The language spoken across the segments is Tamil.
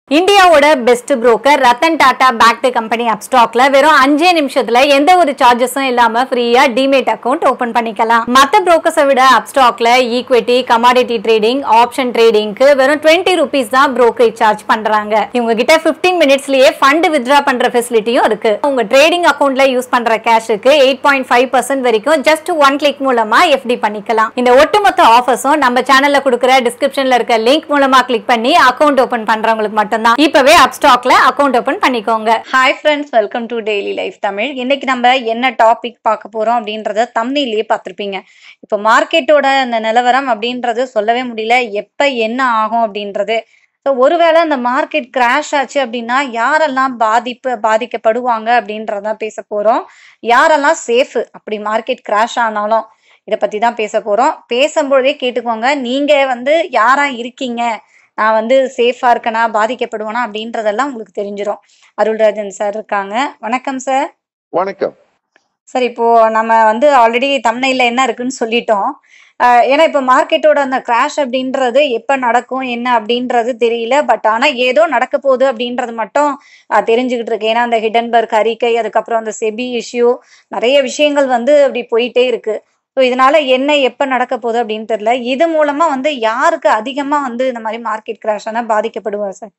இந்தியாவோட best broker Ratan Tata backed company அப்ஸ்டாக்ல வெறும் அஞ்சே நிமிஷத்துல எந்த ஒரு சார்ஜஸும் இல்லாம ஃப்ரீயா டிமேட் அக்கவுண்ட் ஓபன் பண்ணிக்கலாம் மத்த புரோக்கர்ஸை விட அப்ஸ்டாக்ல ஈக்விட்டி கமாடிட்டி ட்ரேடிங் ஆப்ஷன் ட்ரேடிங்க்கு வெறும் டுவெண்ட்டி ருபீஸ் தான் brokerage சார்ஜ் பண்றாங்க இவங்க கிட்ட 15 மினிட்ஸ்லயே ஃபண்ட் வித்ரா பண்ற ஃபெசிலிட்டியும் இருக்கு உங்க ட்ரேடிங் அக்கவுண்ட்ல யூஸ் பண்ற கேஷுக்கு எயிட் பாயிண்ட் ஃபைவ் பர்சன்ட் வரைக்கும் ஜஸ்ட் ஒன் கிளிக் மூலமா எஃப்டி பண்ணிக்கலாம் இந்த ஒட்டுமொத்த ஆஃபர்ஸும் நம்ம சேனல்ல கொடுக்குற டிஸ்கிரிப்ஷன்ல இருக்க லிங்க் மூலமா கிளிக் பண்ணி அக்கவுண்ட் ஓபன் பண்றவங்களுக்கு மட்டும்தான் இப்பவே அப்ஸ்டாக்ல அக்கவுண்ட் ஓபன் பண்ணிக்கோங்க hi friends welcome to daily life Tamil இன்னைக்கு நம்ம என்ன டாபிக் பார்க்க போறோம் அப்படின்றத தம்னிலேயே பார்த்திருப்பீங்க இப்போ மார்க்கெட்டோட அந்த நிலவரம் அப்படின்றது சொல்லவே முடியல எப்ப என்ன ஆகும் அப்படின்றது ஸோ ஒருவேளை அந்த மார்க்கெட் கிராஷ் ஆச்சு அப்படின்னா யாரெல்லாம் பாதிப்பு பாதிக்கப்படுவாங்க அப்படின்றத பேச போறோம் யாரெல்லாம் சேஃப் அப்படி மார்க்கெட் கிராஷ் ஆனாலும் இதை பத்தி தான் பேச போறோம் பேசும்பொழுதே கேட்டுக்கோங்க நீங்க வந்து யாரா இருக்கீங்க நான் வந்து சேஃபா இருக்கனா பாதிக்கப்படுவேனா அப்படின்றதெல்லாம் உங்களுக்கு தெரிஞ்சிரும் அருள்ராஜன் சார் இருக்காங்க வணக்கம் சார் வணக்கம் சார் இப்போ நம்ம வந்து ஆல்ரெடி தமிழ்ல என்ன இருக்குன்னு சொல்லிட்டோம் ஆஹ் ஏன்னா இப்போ மார்க்கெட்டோட அந்த கிராஷ் அப்படின்றது எப்ப நடக்கும் என்ன அப்படின்றது தெரியல பட் ஆனா ஏதோ நடக்க போகுது அப்படின்றது மட்டும் ஆஹ் தெரிஞ்சுக்கிட்டு இருக்கு ஏன்னா அந்த ஹிடன்பர்க் அறிக்கை அதுக்கப்புறம் அந்த செபி இஷ்யூ நிறைய விஷயங்கள் வந்து அப்படி போயிட்டே இருக்கு ஸோ இதனால என்ன எப்ப நடக்க போகுது அப்படின்னு தெரியல இது மூலமா வந்து யாருக்கு அதிகமா வந்து இந்த மாதிரி மார்க்கெட் கிராஷ் ஆனா பாதிக்கப்படுவா சார்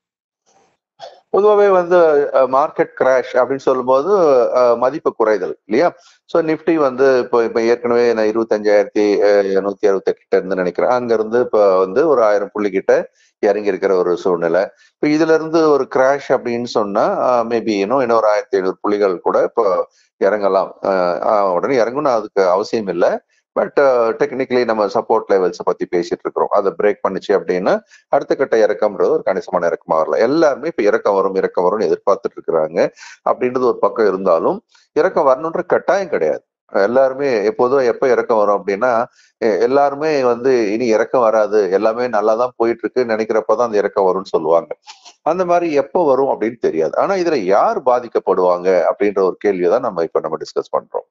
பொதுவாகவே வந்து மார்க்கெட் கிராஷ் அப்படின்னு சொல்லும்போது அஹ், மதிப்பு குறைதல் இல்லையா ஸோ நிஃப்டி வந்து இப்போ இப்போ ஏற்கனவே நான் இருபத்தஞ்சாயிரத்தி நூத்தி அறுபத்தெட்டு கிட்ட இருந்து நினைக்கிறேன் அங்க இருந்து இப்போ வந்து ஒரு ஆயிரம் புள்ளி கிட்ட இறங்கி இருக்கிற ஒரு சூழ்நிலை இப்போ இதுல இருந்து ஒரு கிராஷ் அப்படின்னு சொன்னா மேபி இன்னும் இன்னும் ஒரு ஆயிரத்தி ஐநூறு புள்ளிகள் கூட இப்போ இறங்கலாம் அஹ், அஹ், உடனே இறங்கணும் அதுக்கு அவசியம் இல்லை பட் டெக்னிக்கலி நம்ம சப்போர்ட் லெவல்ஸை பத்தி பேசிட்டு இருக்கிறோம் அதை பிரேக் பண்ணுச்சு அப்படின்னா அடுத்த கட்ட இறக்கம்ன்றது ஒரு கணிசமான இறக்கமா வரல எல்லாருமே இப்ப இறக்கம் வரும் இறக்கம் வரும்னு எதிர்பார்த்துட்டு இருக்கிறாங்க அப்படின்றது ஒரு பக்கம் இருந்தாலும் இறக்கம் வரணுன்ற கட்டாயம் கிடையாது எல்லாருமே எப்போதும் எப்ப இறக்கம் வரும் அப்படின்னா எ- எல்லாருமே வந்து இனி இறக்கம் வராது எல்லாமே நல்லா தான் போயிட்டு இருக்கு நினைக்கிறப்பதான் அந்த இறக்கம் வரும்னு சொல்லுவாங்க அந்த மாதிரி எப்போ வரும் அப்படின்னு தெரியாது ஆனா இதுல யார் பாதிக்கப்படுவாங்க அப்படின்ற ஒரு கேள்வியை தான் நம்ம இப்ப நம்ம டிஸ்கஸ் பண்றோம்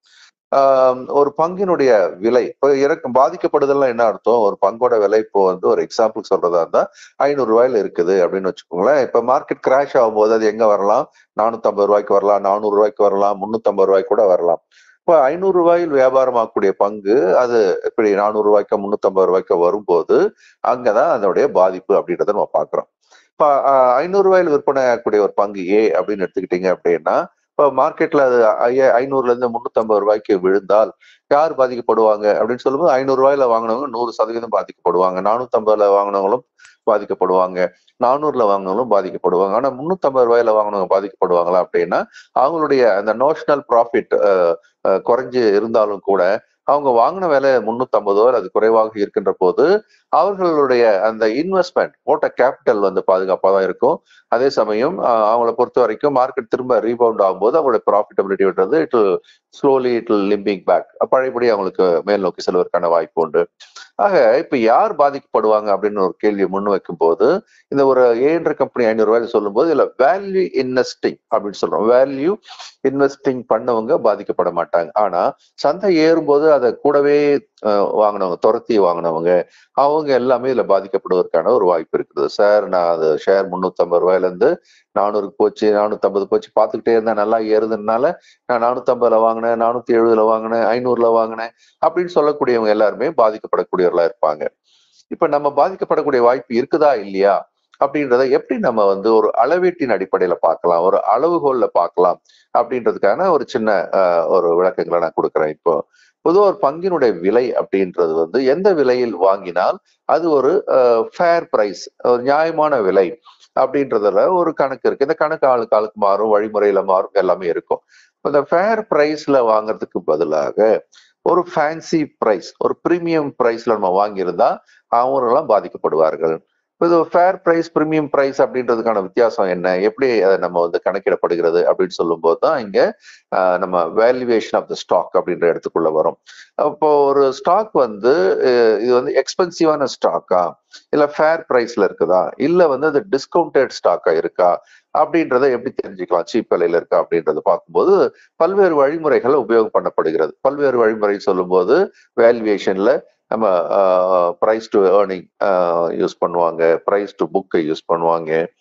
ஆஹ் ஒரு பங்கினுடைய விலை இப்போ இறக்கம் பாதிக்கப்படுதல்லாம் என்ன அர்த்தம் ஒரு பங்கோட விலை இப்போ வந்து ஒரு எக்ஸாம்பிள் சொல்றதா இருந்தா ஐநூறு ரூபாயில இருக்குது அப்படின்னு வச்சுக்கோங்களேன் இப்ப மார்க்கெட் கிராஷ் ஆகும்போது அது எங்க வரலாம் நானூத்தி ரூபாய்க்கு வரலாம் நானூறு ரூபாய்க்கு வரலாம் முன்னூத்தி ரூபாய்க்கு கூட வரலாம் இப்போ ஐநூறு ரூபாயில் வியாபாரமாகக்கூடிய பங்கு அது இப்படி நானூறு ரூபாய்க்கு முன்னூத்தி ரூபாய்க்கு வரும்போது அங்கதான் அதனுடைய பாதிப்பு அப்படின்றத நம்ம பாக்குறோம் இப்ப ஆஹ், ஐநூறு ரூபாயில் விற்பனை ஆகக்கூடிய ஒரு பங்கு ஏ அப்படின்னு எடுத்துக்கிட்டீங்க அப்படின்னா இப்போ மார்க்கெட்ல அது ஐய- ஐநூறுல இருந்து முன்னூத்தி ரூபாய்க்கு விழுந்தால் யார் பாதிக்கப்படுவாங்க அப்படின்னு சொல்லும்போது ஐநூறு ரூபாயில வாங்கினவங்க நூறு சதவீதம் பாதிக்கப்படுவாங்க நானூத்தி ஐம்பதுல வாங்கினவங்களும் பாதிக்கப்படுவாங்க நானூறுல வாங்கினவங்களும் பாதிக்கப்படுவாங்க ஆனா முன்னூத்தி ரூபாயில வாங்கினவங்க பாதிக்கப்படுவாங்களா அப்படின்னா அவங்களுடைய அந்த நோஷனல் ப்ராஃபிட் குறைஞ்சு இருந்தாலும் கூட அவங்க வாங்கின விலை முன்னூத்தி ஐம்பது அது குறைவாக இருக்கின்ற போது அவர்களுடைய அந்த இன்வெஸ்ட்மெண்ட் போட்ட கேபிட்டல் வந்து பாதுகாப்பாக தான் இருக்கும் அதே சமயம் அஹ், அவங்கள பொறுத்த வரைக்கும் மார்க்கெட் திரும்ப ரீபவுண்ட் ஆகும்போது அவங்களுடைய ப்ராஃபிட்டபிலிட்டின்றது it slowly it limbing back பழையபடி அவங்களுக்கு மேல் நோக்கி செல்வதற்கான வாய்ப்பு உண்டு ஆக இப்ப யார் பாதிக்கப்படுவாங்க அப்படின்னு ஒரு கேள்வியை முன் வைக்கும் போது இந்த ஒரு ஏன்ற கம்பெனி ஐநூறு ரூபாயில சொல்லும் போது இதுல வேல்யூ இன்வெஸ்டிங் அப்படின்னு சொல்றோம் வேல்யூ இன்வெஸ்டிங் பண்ணவங்க பாதிக்கப்பட மாட்டாங்க ஆனா சந்தை ஏறும்போது அதை கூடவே அஹ், வாங்கினவங்க துரத்தி வாங்கினவங்க அவங்க எல்லாமே இதுல பாதிக்கப்படுவதற்கான ஒரு வாய்ப்பு இருக்குது சார் நான் அது ஷேர் முன்னூத்தி ஐம்பது ரூபாயில இருந்து நானூறுக்கு போச்சு நானூத்தி ஐம்பது போச்சு பார்த்துக்கிட்டே இருந்தேன் நல்லா ஏறுதுனால நான் நானூத்தி ஐம்பதுல வாங்கினேன் நானூத்தி எழுபதுல வாங்கினேன் ஐநூறுல வாங்கினேன் அப்படின்னு சொல்லக்கூடியவங்க எல்லாருமே பாதிக்கப்படக்கூடியவர்களா இருப்பாங்க இப்ப நம்ம பாதிக்கப்படக்கூடிய வாய்ப்பு இருக்குதா இல்லையா அப்படின்றத எப்படி நம்ம வந்து ஒரு அளவீட்டின் அடிப்படையில பார்க்கலாம் ஒரு அளவுகோல்ல பார்க்கலாம் அப்படின்றதுக்கான ஒரு சின்ன அஹ், ஒரு விளக்கங்களை நான் கொடுக்குறேன் இப்போ பொதுவா ஒரு பங்கினுடைய விலை அப்படின்றது வந்து எந்த விலையில் வாங்கினால் அது ஒரு ஃபேர் பிரைஸ் ஒரு நியாயமான விலை அப்படின்றதுல ஒரு கணக்கு இருக்கு இந்த கணக்கு ஆளுக்கு ஆளுக்கு மாறும் வழிமுறையில மாறும் எல்லாமே இருக்கும் இந்த ஃபேர் பிரைஸ்ல வாங்குறதுக்கு பதிலாக ஒரு ஃபேன்சி பிரைஸ் ஒரு பிரீமியம் பிரைஸ்ல நம்ம வாங்கியிருந்தா அவங்கெல்லாம் பாதிக்கப்படுவார்கள் இது ஃபேர் பிரைஸ் பிரீமியம் பிரைஸ் அப்படின்றதுக்கான வித்தியாசம் என்ன எப்படி அதை நம்ம வந்து கணக்கிடப்படுகிறது அப்படின்னு சொல்லும்போது தான் இங்க ஆஹ், நம்ம வேல்யூவேஷன் ஆஃப் த ஸ்டாக் அப்படின்ற இடத்துக்குள்ள வரும் அப்போ ஒரு ஸ்டாக் வந்து அஹ், இது வந்து எக்ஸ்பென்சிவான ஸ்டாக்கா இல்ல ஃபேர் பிரைஸ்ல இருக்குதா இல்ல வந்து அது டிஸ்கவுண்டட் ஸ்டாக்கா இருக்கா அப்படின்றத எப்படி தெரிஞ்சுக்கலாம் சீப் விலையில இருக்கா அப்படின்றத பார்க்கும்போது பல்வேறு வழிமுறைகள் உபயோகம் பண்ணப்படுகிறது பல்வேறு வழிமுறை சொல்லும்போது வேல்யூவேஷன்ல நம்ம ப்ரைஸ் டு ஏர்னிங் யூஸ் பண்ணுவாங்க ப்ரைஸ் டு புக்கை யூஸ் பண்ணுவாங்க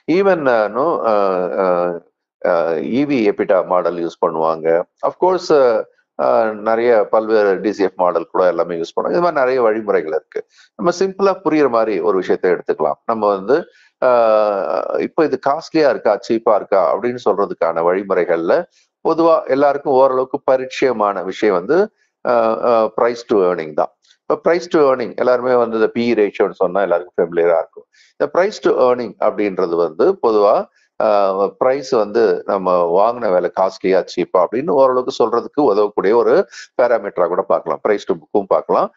even EV EBITDA model use பண்ணுவாங்க அஃப்கோர்ஸ் நிறைய பல்வேறு டிசிஎஃப் மாடல் கூட எல்லாமே யூஸ் பண்ணுவாங்க இது மாதிரி நிறைய வழிமுறைகள் இருக்கு நம்ம சிம்பிளா புரியுற மாதிரி ஒரு விஷயத்த எடுத்துக்கலாம் நம்ம வந்து இப்போ இது காஸ்ட்லியா இருக்கா சீப்பா இருக்கா அப்படின்னு சொல்றதுக்கான வழிமுறைகள்ல பொதுவா எல்லாருக்கும் ஓரளவுக்கு பரிச்சயமான விஷயம் வந்து ப்ரைஸ் டு ஏர்னிங் தான் இப்போ ப்ரைஸ் டு ஏர்னிங் எல்லாருமே வந்து இந்த பி ரேஷியோன்னு சொன்னா எல்லாருக்கும் ஃபெமிலியரா இருக்கும் இந்த ப்ரைஸ் டு ஏர்னிங் அப்படின்றது வந்து பொதுவா ப்ரைஸ் வந்து நம்ம வாங்கின வேலை காஸ்ட்லியா சீப்பா அப்படின்னு ஓரளவுக்கு சொல்றதுக்கு உதவக்கூடிய ஒரு பேராமீட்டரா கூட பார்க்கலாம் ப்ரைஸ் டு புக்கும் பார்க்கலாம்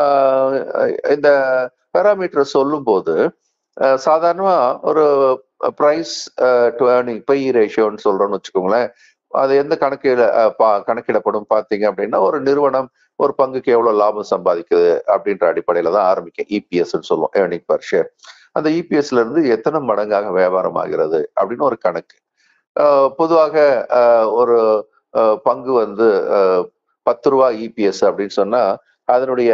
இந்த பேராமீட்டர் சொல்லும் போது சாதாரணமா ஒரு ப்ரைஸ் டு ஏர்னிங் பை ரேஷியோன்னு சொல்றோம்னு வச்சுக்கோங்களேன் அது எந்த கணக்கில கணக்கிடப்படும் பார்த்தீங்க அப்படின்னா ஒரு நிறுவனம் ஒரு பங்குக்கு எவ்வளவு லாபம் சம்பாதிக்குது அப்படின்ற அடிப்படையில தான் ஆரம்பிக்கும் இபிஎஸ் சொல்லுவோம் ஏர்னிங் பர் ஷேர் அந்த இபிஎஸ்ல இருந்து எத்தனை மடங்காக வியாபாரம் ஆகிறது அப்படின்னு ஒரு கணக்கு பொதுவாக ஒரு பங்கு வந்து பத்து ரூபா இபிஎஸ் அப்படின்னு சொன்னா அதனுடைய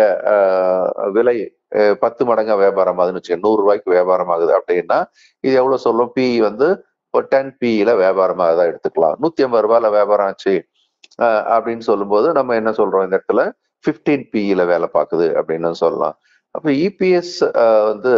விலை பத்து மடங்கா வியாபாரம் ஆகுதுன்னு வச்சுக்கோங்க நூறு ரூபாய்க்கு வியாபாரம் ஆகுது அப்படின்னா இது எவ்வளவு சொல்லும் பி வந்து இப்போ டென் பிஇல வியாபாரமாக தான் எடுத்துக்கலாம் நூத்தி ஐம்பது ரூபாயில வியாபாரம் ஆச்சு அப்படின்னு சொல்லும்போது நம்ம என்ன சொல்றோம் இந்த இடத்துல பிப்டீன் பிஇல வேலை பார்க்குது அப்படின்னு சொல்லலாம் அப்ப இபிஎஸ் வந்து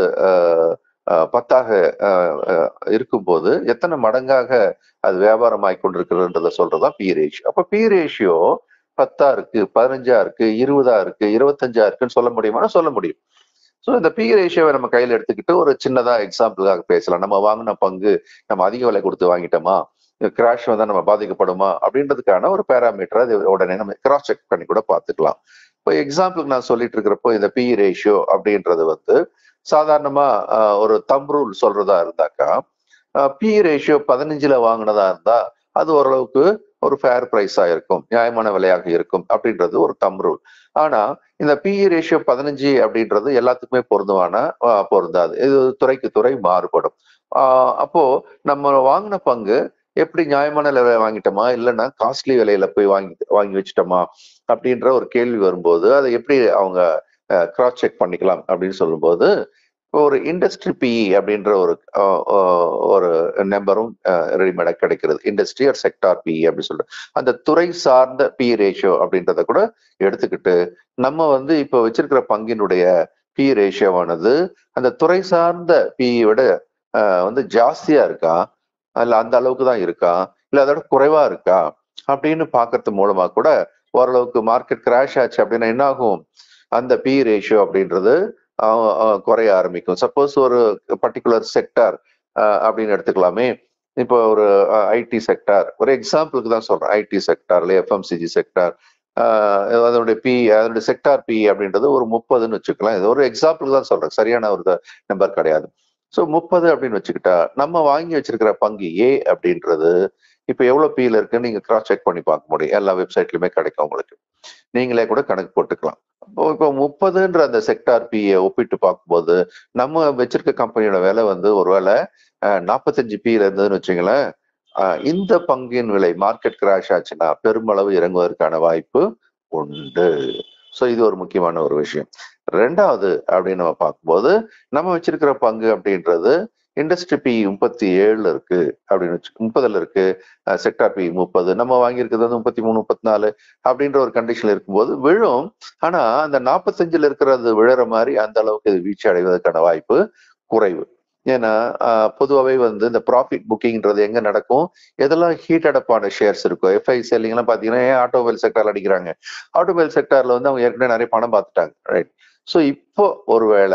பத்தாக இருக்கும்போது எத்தனை மடங்காக அது வியாபாரம் ஆகி கொண்டிருக்கிறதுன்றத சொல்றதுதான் பி ரேஷியோ அப்ப பி ரேஷியோ பத்தா இருக்கு பதினஞ்சா இருக்கு இருபதா இருக்கு இருபத்தஞ்சா இருக்குன்னு சொல்ல முடியுமா சொல்ல முடியும் ஸோ இந்த பி ரேஷியோவை நம்ம கையில் எடுத்துக்கிட்டு ஒரு சின்னதா எக்ஸாம்பிளுக்காக பேசலாம் நம்ம வாங்கின பங்கு நம்ம அதிக விலை கொடுத்து வாங்கிட்டோமா கிராஷ் வந்தா நம்ம பாதிக்கப்படுமா அப்படின்றதுக்கான ஒரு பேராமீட்டர் அது உடனே நம்ம கிராஸ் செக் பண்ணி கூட பார்த்துக்கலாம் இப்போ எக்ஸாம்பிளுக்கு நான் சொல்லிட்டு இருக்கிறப்போ இந்த பி ரேஷியோ அப்படின்றது வந்து சாதாரணமா ஒரு தம் ரூல் சொல்றதா இருந்தாக்கா பி ரேஷியோ பதினஞ்சுல வாங்கினதா இருந்தா அது ஓரளவுக்கு ஒரு ஃபேர் ப்ரைஸா இருக்கும் நியாயமான விலையாக இருக்கும் அப்படின்றது ஒரு தம் ரூல் ஆனா இந்த பிஇ ரேஷியோ பதினஞ்சு அப்படின்றது எல்லாத்துக்குமே பொருந்துவான பொருந்தாது இது துறைக்கு துறை மாறுபடும் அப்போ நம்ம வாங்கின பங்கு எப்படி நியாயமான விலை வாங்கிட்டோமா இல்லைன்னா காஸ்ட்லி விலையில போய் வாங்கி வாங்கி வச்சிட்டோமா அப்படின்ற ஒரு கேள்வி வரும்போது அதை எப்படி அவங்க கிராஸ் செக் பண்ணிக்கலாம் அப்படின்னு சொல்லும்போது ஒரு இண்டஸ்ட்ரி பிஇ அப்படின்ற ஒரு ஒரு நம்பரும் ரெடிமேடாக கிடைக்கிறது இண்டஸ்ட்ரி ஆர் செக்டார் பிஇ அப்படின்னு சொல்லிட்டு அந்த துறை சார்ந்த பி ரேஷியோ அப்படின்றத கூட எடுத்துக்கிட்டு நம்ம வந்து இப்போ வச்சிருக்கிற பங்கினுடைய பி ரேஷியோவானது அந்த துறை சார்ந்த பிஇ விட வந்து ஜாஸ்தியா இருக்கா இல்ல அந்த அளவுக்கு தான் இருக்கா இல்ல அதோட குறைவா இருக்கா அப்படின்னு பாக்குறது மூலமா கூட ஓரளவுக்கு மார்க்கெட் கிராஷ் ஆச்சு அப்படின்னா என்ன ஆகும் அந்த பி ரேஷியோ அப்படின்றது குறைய ஆரம்பிக்கும் சப்போஸ் ஒரு பர்டிகுலர் செக்டார் அப்படின்னு எடுத்துக்கலாமே இப்போ ஒரு ஐடி செக்டார் ஒரு எக்ஸாம்பிளுக்கு தான் சொல்றேன் ஐடி செக்டார்ல எஃப்எம்சிஜி செக்டார் அதனுடைய பி அதனுடைய செக்டார் பி அப்படின்றது ஒரு முப்பதுன்னு வச்சுக்கலாம் இது ஒரு எக்ஸாம்பிளுக்கு தான் சொல்றேன் சரியான ஒரு நம்பர் கிடையாது ஸோ முப்பது அப்படின்னு வச்சுக்கிட்டா நம்ம வாங்கி வச்சிருக்கிற பங்கு ஏ அப்படின்றது இப்போ எவ்வளவு பியில் இருக்குன்னு நீங்க கிராஸ் செக் பண்ணி பார்க்க முடியும் எல்லா வெப்சைட்லயுமே கிடைக்கும் உங்களுக்கு நீங்களே கூட கணக்கு போட்டுக்கலாம் இப்போ இப்போ முப்பதுன்ற அந்த செக்டார் பியை ஒப்பிட்டு பார்க்கும்போது நம்ம வச்சிருக்க கம்பெனியோட விலை வந்து ஒருவேளை நாற்பத்தஞ்சு பியில இருந்ததுன்னு வச்சுங்களேன் இந்த பங்கின் விலை மார்க்கெட் கிராஷ் ஆச்சுன்னா பெருமளவு இறங்குவதற்கான வாய்ப்பு உண்டு ஸோ இது ஒரு முக்கியமான ஒரு விஷயம் ரெண்டாவது அப்படின்னு நம்ம பார்க்கும்போது நம்ம வச்சிருக்கிற பங்கு அப்படின்றது இண்டஸ்ட்ரி பி முப்பத்தி ஏழுல இருக்கு அப்படின்னு வச்சு முப்பதுல இருக்கு செக்டார் பி முப்பது நம்ம வாங்கியிருக்கிறது வந்து முப்பத்தி மூணு முப்பத்தி நாலு அப்படின்ற ஒரு கண்டிஷன்ல இருக்கும்போது விழும் ஆனா அந்த நாற்பத்தஞ்சுல இருக்கிறது விழுற மாதிரி அந்த அளவுக்கு இது வீழ்ச்சி அடைவதற்கான வாய்ப்பு குறைவு ஏன்னா பொதுவாகவே வந்து இந்த ப்ராஃபிட் புக்கிங்ன்றது எங்க நடக்கும் எதெல்லாம் ஹீட் அடப்பான ஷேர்ஸ் இருக்கும் எஃப்ஐ செல்லிங்லாம் பார்த்தீங்கன்னா ஏன் ஆட்டோமொபைல் செக்டர்ல அடிக்கிறாங்க ஆட்டோமொபைல் செக்டர்ல வந்து அவங்க ஏற்கனவே நிறைய பணம் பார்த்துட்டாங்க ரைட் ஸோ இப்போ ஒருவேளை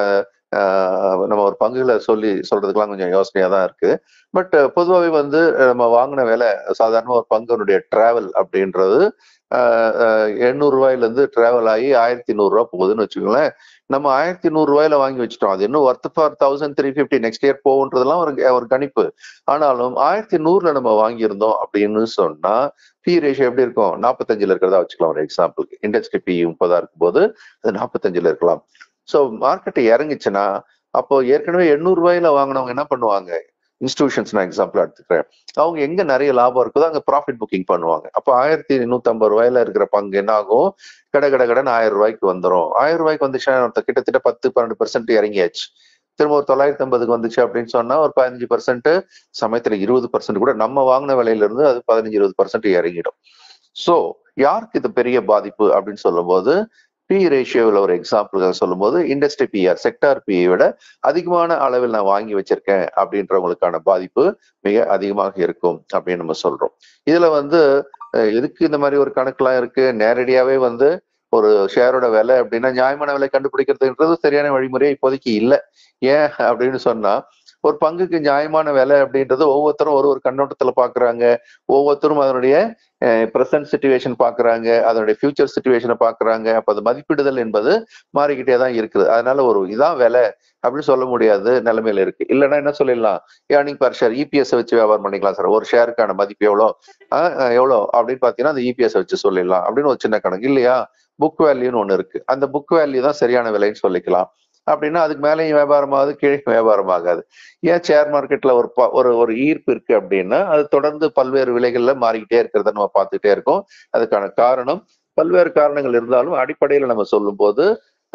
நம்ம ஒரு பங்குகளை சொல்லி சொல்றதுக்கெல்லாம் கொஞ்சம் யோசனையா தான் இருக்கு பட் பொதுவாகவே வந்து நம்ம வாங்கின வேலை சாதாரண ஒரு பங்குனுடைய டிராவல் அப்படின்றது எண்ணூறு ரூபாயில இருந்து டிராவல் ஆகி ஆயிரத்தி நூறுரூவா போகுதுன்னு வச்சுக்கோங்களேன் நம்ம ஆயிரத்தி நூறு ரூபாயில வாங்கி வச்சுட்டோம் அது இன்னும் worth four thousand three fifty next year போகுன்றதெல்லாம் ஒரு ஒரு கணிப்பு ஆனாலும் ஆயிரத்தி நூறுல நம்ம வாங்கியிருந்தோம் அப்படின்னு சொன்னா பி ரேஷியோ எப்படி இருக்கும் நாற்பத்தஞ்சுல இருக்கிறதா வச்சுக்கலாம் ஒரு எக்ஸாம்பிளுக்கு இண்டஸ்ட்ரி பி முப்பதா இருக்கும் போது அது நாற்பத்தஞ்சுல இருக்கலாம் ஸோ மார்க்கெட் இறங்குச்சுன்னா அப்போ ஏற்கனவே எண்ணூறு ரூபாயில வாங்கினவங்க என்ன பண்ணுவாங்க இன்ஸ்டிடியூஷன்ஸ் நான் எக்ஸாம்பிள் எடுத்துக்கிறேன் அவங்க எங்க நிறைய லாபம் இருக்குதோ அங்க ப்ராஃபிட் புக்கிங் பண்ணுவாங்க அப்போ ஆயிரத்தி நூத்தம்பது ரூபாயில இருக்கிற பங்கு என்ன ஆகும் கடை கடை கடன் ஆயிரம் ரூபாய்க்கு வந்துடும் ஆயிரம் ரூபாய்க்கு வந்துச்சுன்னா கிட்டத்தட்ட பத்து பன்னெண்டு பெர்சென்ட் இறங்கியாச்சு திரும்ப ஒரு தொள்ளாயிரத்தி ஐம்பதுக்கு வந்துச்சு அப்படின்னு சொன்னா ஒரு பதினஞ்சு பர்சன்ட் சமயத்துல இருபது பர்சன்ட் கூட நம்ம வாங்கின விலையில இருந்து அது பதினஞ்சு இருபது பர்சன்ட் இறங்கிடும் சோ யாருக்கு இது பெரிய பாதிப்பு அப்படின்னு சொல்லும்போது பி ரேஷியோவில் ஒரு எக்ஸாம்பிள் சொல்லும்போது இண்டஸ்ட்ரி பிஆர் செக்டார் பிஐ விட அதிகமான அளவில் நான் வாங்கி வச்சிருக்கேன் அப்படின்றவங்களுக்கான பாதிப்பு மிக அதிகமாக இருக்கும் அப்படின்னு நம்ம சொல்றோம் இதுல வந்து அஹ், எதுக்கு இந்த மாதிரி ஒரு கணக்குலாம் இருக்கு நேரடியாவே வந்து ஒரு ஷேரோட விலை அப்படின்னா நியாயமான விலை கண்டுபிடிக்கிறதுன்றது சரியான வழிமுறை இப்போதைக்கு இல்லை ஏன் அப்படின்னு சொன்னா ஒரு பங்குக்கு நியாயமான விலை அப்படின்றது ஒவ்வொருத்தரும் ஒரு ஒரு கண்ணோட்டத்துல பாக்குறாங்க ஒவ்வொருத்தரும் அதனுடைய பிரசன்ட் சுச்சுவேஷன் பாக்குறாங்க அதனுடைய ஃபியூச்சர் சுச்சுவேஷனை பாக்குறாங்க அப்ப அது மதிப்பிடுதல் என்பது மாறிக்கிட்டே தான் இருக்குது அதனால ஒரு இதான் விலை அப்படின்னு சொல்ல முடியாது நிலைமையில இருக்கு இல்லைன்னா என்ன சொல்லிடலாம் ஏர்னிங் பர் ஷேர் இபிஎஸ் வச்சு வியாபாரம் பண்ணிக்கலாம் சார் ஒரு ஷேருக்கான மதிப்பு எவ்வளோ ஆஹ் ஆஹ் எவ்வளோ அப்படின்னு பாத்தீங்கன்னா அந்த இபிஎஸ் வச்சு சொல்லிடலாம் அப்படின்னு ஒரு சின்ன கணக்கு இல்லையா புக் வேல்யூன்னு ஒண்ணு இருக்கு அந்த புக் வேல்யூ தான் சரியான விலைன்னு சொல்லிக்கலாம் அப்படின்னா அதுக்கு மேலேயும் வியாபாரம் ஆகுது கீழே வியாபாரம் ஆகாது ஏன் ஷேர் மார்க்கெட்ல ஒரு ப- ஒரு ஒரு ஈர்ப்பு இருக்கு அப்படின்னா அது தொடர்ந்து பல்வேறு விலைகள்ல மாறிக்கிட்டே இருக்கிறத நம்ம பார்த்துட்டே இருக்கோம் அதுக்கான காரணம் பல்வேறு காரணங்கள் இருந்தாலும் அடிப்படையில் நம்ம சொல்லும்போது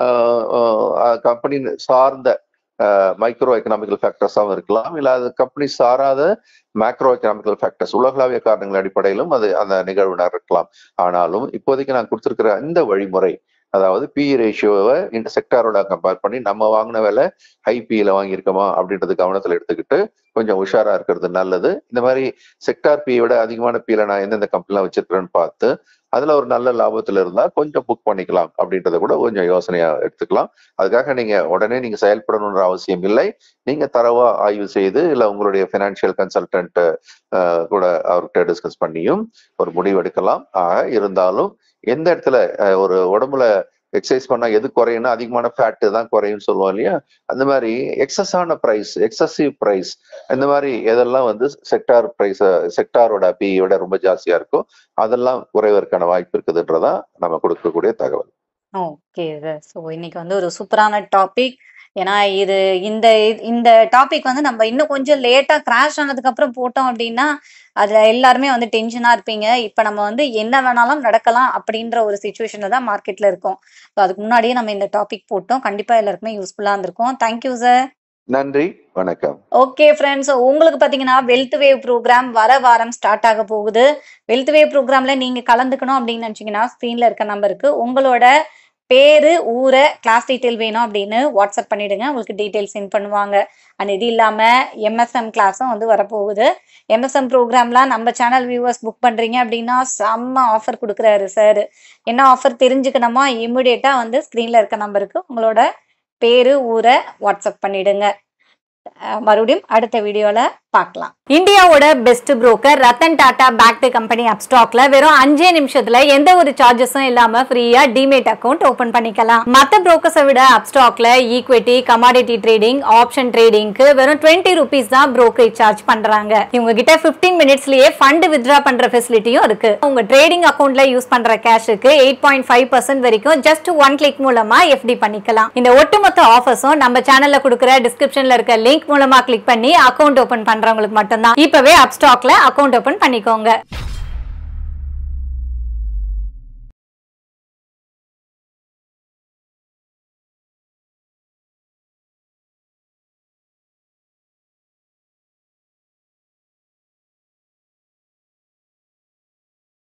கம்பெனி சார்ந்த மைக்ரோ எக்கனாமிக்கல் ஃபேக்டர்ஸாகவும் இருக்கலாம் இல்ல அது கம்பெனி சாராத மேக்ரோ எக்கனாமிக்கல் ஃபேக்டர்ஸ் உலகளாவிய காரணங்கள் அடிப்படையிலும் அது அந்த நிகழ்வு நடக்கலாம் ஆனாலும் இப்போதைக்கு நான் கொடுத்திருக்கிற இந்த வழிமுறை அதாவது பி ரேஷியோவை இந்த செக்டாரோட கம்பேர் பண்ணி நம்ம வாங்கின விலை ஹை பியில வாங்கியிருக்கோமா அப்படின்றது கவனத்துல எடுத்துக்கிட்டு கொஞ்சம் உஷாரா இருக்கிறது நல்லது இந்த மாதிரி செக்டார் பி விட அதிகமான பியில நான் எந்தெந்த கம்பெனிலாம் வச்சிருக்கிறேன்னு பார்த்து அதுல ஒரு நல்ல லாபத்துல இருந்தா கொஞ்சம் புக் பண்ணிக்கலாம் அப்படின்றத கூட கொஞ்சம் யோசனையா எடுத்துக்கலாம் அதுக்காக நீங்க உடனே நீங்க செயல்படணுன்ற அவசியம் இல்லை நீங்க தரவா ஆய்வு செய்து இல்ல உங்களுடைய பினான்சியல் கன்சல்டன்ட் கூட அவர்கிட்ட டிஸ்கஸ் பண்ணியும் ஒரு முடிவு எடுக்கலாம் ஆக இருந்தாலும் எந்த இடத்துல அஹ், ஒரு உடம்புல எக்ஸசைஸ் பண்ணா எது குறையும்னா அதிகமான ஃபேட்டு தான் குறையும்னு சொல்லுவோம் இல்லையா அந்த மாதிரி எக்ஸஸான பிரைஸ் எக்ஸசிவ் பிரைஸ் இந்த மாதிரி எதெல்லாம் வந்து செக்டார் பிரைஸ் செக்டாரோட பியோட ரொம்ப ஜாஸ்தியா இருக்கோ அதெல்லாம் குறைவதற்கான வாய்ப்பு இருக்குதுன்றதா நம்ம கொடுக்கக்கூடிய தகவல் ஓகே சார் ஸோ இன்னைக்கு வந்து ஒரு சூப்பரான டாபிக் ஏன்னா இது இந்த இந்த டாபிக் வந்து நம்ம இன்னும் கொஞ்சம் லேட்டா கிராஷ் ஆனதுக்கு அப்புறம் போட்டோம் அப்படின்னா அதுல எல்லாருமே வந்து டென்ஷனா இருப்பீங்க இப்ப நம்ம வந்து என்ன வேணாலும் நடக்கலாம் அப்படின்ற ஒரு சுச்சுவேஷன்ல தான் மார்க்கெட்ல இருக்கோம் ஸோ அதுக்கு முன்னாடியே நம்ம இந்த டாபிக் போட்டோம் கண்டிப்பா எல்லாருக்குமே யூஸ்ஃபுல்லா இருந்திருக்கும் தேங்க்யூ சார் நன்றி வணக்கம் ஓகே ஃப்ரெண்ட்ஸ் உங்களுக்கு பார்த்தீங்கன்னா வெல்த் வேவ் ப்ரோக்ராம் வர வாரம் ஸ்டார்ட் ஆக போகுது வெல்த் வேவ் ப்ரோக்ராம்ல நீங்க கலந்துக்கணும் அப்படின்னு நினைச்சீங்கன்னா ஸ்க்ரீன்ல இருக்க நம்பருக்கு உங்களோட பேரு ஊரை கிளாஸ் டீட்டெயில் வேணும் அப்படின்னு வாட்ஸ்அப் பண்ணிடுங்க உங்களுக்கு டீட்டெயில் சென்ட் பண்ணுவாங்க அண்ட் இது இல்லாம எம்எஸ்எம் கிளாஸும் வந்து வரப்போகுது எம்எஸ்எம் ப்ரோக்ராம்லாம் நம்ம சேனல் வியூவர்ஸ் புக் பண்றீங்க அப்படின்னா செம்ம ஆஃபர் கொடுக்குறாரு சார் என்ன ஆஃபர் தெரிஞ்சுக்கணுமா இமிடியேட்டா வந்து ஸ்க்ரீன்ல இருக்க நம்பருக்கு உங்களோட பேரு ஊரை வாட்ஸ்அப் பண்ணிடுங்க அஹ் மறுபடியும் அடுத்த வீடியோல பார்க்கலாம் இந்தியாவோட best broker Ratan Tata backed company அப்ஸ்டாக்ல வெறும் அஞ்சே நிமிஷத்துல எந்த ஒரு சார்ஜஸும் இல்லாம ஃப்ரீயா டிமேட் அக்கவுண்ட் ஓபன் பண்ணிக்கலாம் மத்த புரோக்கர்ஸை விட அப்ஸ்டாக்ல ஈக்விட்டி கமாடிட்டி ட்ரேடிங் ஆப்ஷன் ட்ரேடிங்க்கு வெறும் டுவெண்ட்டி ருபீஸ் தான் brokerage சார்ஜ் பண்றாங்க இவங்க கிட்ட 15 மினிட்ஸ்லயே ஃபண்ட் வித்ரா பண்ற ஃபெசிலிட்டியும் இருக்கு உங்க ட்ரேடிங் அக்கவுண்ட்ல யூஸ் பண்ற கேஷுக்கு எயிட் பாயிண்ட் ஃபைவ் பர்சன்ட் வரைக்கும் ஜஸ்ட் ஒன் கிளிக் மூலமா எஃப்டி பண்ணிக்கலாம் இந்த ஒட்டுமொத்த ஆஃபர்ஸும் நம்ம சேனல்ல கொடுக்குற டிஸ்கிரிப்ஷன்ல இருக்க லிங்க் மூலமா கிளிக் பண்ணி அக்கவுண்ட் ஓபன் பண்றவங்களுக்கு மட்டும்தான் இப்பவே அப்ஸ்டாக்ல அக்கவுண்ட் ஓபன் பண்ணிக்கோங்க